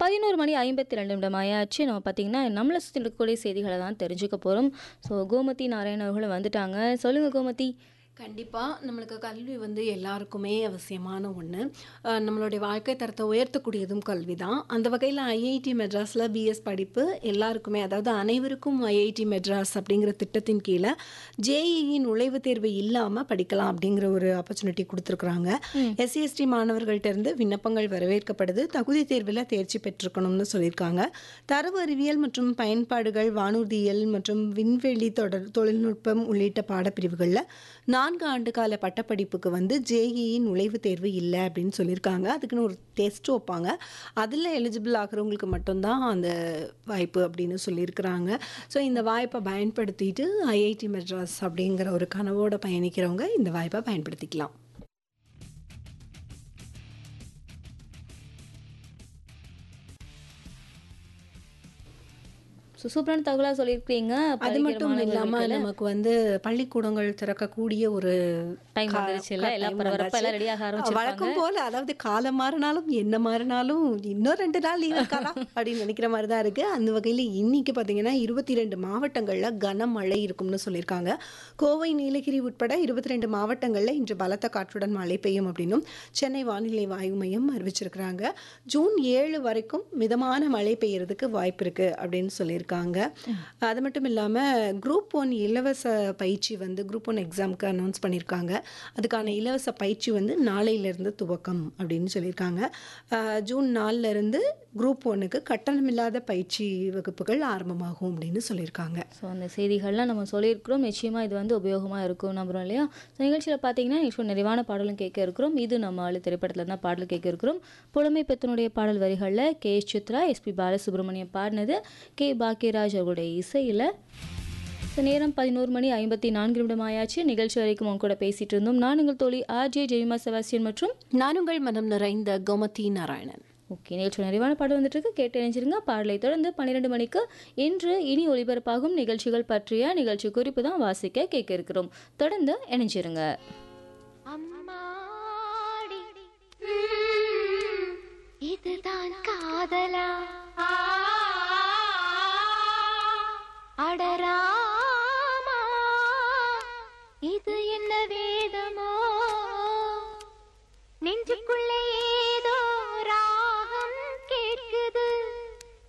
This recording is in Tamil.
பதினோரு மணி ஐம்பத்தி ரெண்டு நிமிடம் ஆயாச்சு நம்ம பார்த்தீங்கன்னா நம்மளை சுற்றி இருக்கக்கூடிய செய்திகளை தான் தெரிஞ்சுக்க போகிறோம் ஸோ கோமதி நாராயண் அவர்களும் வந்துட்டாங்க சொல்லுங்கள் கோமதி கண்டிப்பாக நம்மளுக்கு கல்வி வந்து எல்லாருக்குமே அவசியமான ஒன்று நம்மளுடைய வாழ்க்கை தரத்தை உயர்த்தக்கூடியதும் கல்வி தான் அந்த வகையில் ஐஐடி மெட்ராஸில் பிஎஸ் படிப்பு எல்லாருக்குமே அதாவது அனைவருக்கும் ஐஐடி மெட்ராஸ் அப்படிங்கிற திட்டத்தின் கீழே ஜேஇஇ நுழைவுத் தேர்வு இல்லாமல் படிக்கலாம் அப்படிங்கிற ஒரு ஆப்பர்ச்சுனிட்டி கொடுத்துருக்குறாங்க எஸ்சிஎஸ்டி மாணவர்கள்ட்ட இருந்து விண்ணப்பங்கள் வரவேற்கப்படுது தகுதி தேர்வில் தேர்ச்சி பெற்றிருக்கணும்னு சொல்லியிருக்காங்க தரவு அறிவியல் மற்றும் பயன்பாடுகள் வானூர்தியியல் மற்றும் விண்வெளி தொடர் தொழில்நுட்பம் உள்ளிட்ட பாடப்பிரிவுகளில் நான்கு ஆண்டு கால பட்டப்படிப்புக்கு வந்து ஜேஇஇ நுழைவுத் தேர்வு இல்லை அப்படின்னு சொல்லியிருக்காங்க அதுக்குன்னு ஒரு டெஸ்ட் வைப்பாங்க அதில் எலிஜிபிள் ஆகிறவங்களுக்கு மட்டும்தான் அந்த வாய்ப்பு அப்படின்னு சொல்லியிருக்கிறாங்க ஸோ இந்த வாய்ப்பை பயன்படுத்திட்டு ஐஐடி மெட்ராஸ் அப்படிங்கிற ஒரு கனவோட பயணிக்கிறவங்க இந்த வாய்ப்பை பயன்படுத்திக்கலாம் ஸோ சூப்பரான தகவலாக சொல்லியிருக்கீங்க அது மட்டும் இல்லாமல் நமக்கு வந்து பள்ளிக்கூடங்கள் திறக்கக்கூடிய ஒரு டைம் கா- வந்துருச்சு இல்லை எல்லாம் time பரபரப்பாக வந்தாச்சு. எல்லாம் ரெடியாக ஆரம்பிச்சிருப்பாங்க வழக்கம் போல அதாவது காலம் மாறினாலும் என்ன மாறினாலும் இன்னும் ரெண்டு நாள் லீவ் இருக்காரா அப்படின்னு நினைக்கிற மாதிரி தான் இருக்கு அந்த வகையில் இன்னைக்கு பார்த்தீங்கன்னா இருபத்தி ரெண்டு மாவட்டங்களில் கனமழை இருக்கும்னு சொல்லியிருக்காங்க கோவை நீலகிரி உட்பட இருபத்தி ரெண்டு மாவட்டங்களில் இன்று பலத்த காற்றுடன் மழை பெய்யும் அப்படின்னும் சென்னை வானிலை ஆய்வு மையம் அறிவிச்சிருக்கிறாங்க ஜூன் ஏழு வரைக்கும் மிதமான மழை பெய்யறதுக்கு வாய்ப்பு இருக்கு அப்படின்னு சொல்லியிருக்காங்க அது மட்டும் இல்லாமல் குரூப் ஒன் இலவச பயிற்சி வந்து குரூப் ஒன் எக்ஸாமுக்கு அனௌன்ஸ் பண்ணியிருக்காங்க அதுக்கான இலவச பயிற்சி வந்து நாளையிலேருந்து துவக்கம் அப்படின்னு சொல்லியிருக்காங்க அஹ், ஜூன் நாலுல இருந்து குரூப் ஒன்னுக்கு கட்டணமில்லாத பயிற்சி வகுப்புகள் ஆரம்பமாகும் அப்படின்னு சொல்லியிருக்காங்க ஸோ அந்த செய்திகள்லாம் நம்ம சொல்லியிருக்கிறோம் நிச்சயமாக இது வந்து உபயோகமாக இருக்கும் நம்புறோம் இல்லையா ஸோ நிகழ்ச்சியில் பார்த்தீங்கன்னா இப்போ நிறைவான பாடலும் கேட்க இருக்கிறோம் இது நம்ம ஆளு திரைப்படத்தில் தான் பாடல் கேட்க இருக்கிறோம் புலமை பெத்தனுடைய பாடல் வரிகளில் K S Chithra SP Balasubrahmanyam பாடினது கே பாக்கியராஜ் அவர்களுடைய இசையில் ஸோ நேரம் பதினோரு மணி ஐம்பத்தி நான்கு நிமிடம் ஆயாச்சு நிகழ்ச்சி வரைக்கும் அவங்க கூட பேசிட்டு இருந்தோம் நான் உங்கள் தோழி ஆர்ஜே ஜெய்மா செபாஸ்டியன் மற்றும் நானுங்கள் மனம் நிறைந்த கோமதி நாராயணன் ஓகே நிகழ்ச்சி நிறைவான பாடல் வந்துட்டு இருக்கு கேட்டு இணைஞ்சிருங்க பாடலை தொடர்ந்து பன்னிரெண்டு மணிக்கு இன்று இனி ஒளிபரப்பாகும் நிகழ்ச்சிகள் பற்றிய நிகழ்ச்சி குறிப்பு தான் வாசிக்க கேட்க இருக்கிறோம் தொடர்ந்து இணைஞ்சிருங்க அம்மாடி ம், இதுதான் காதலா அடரா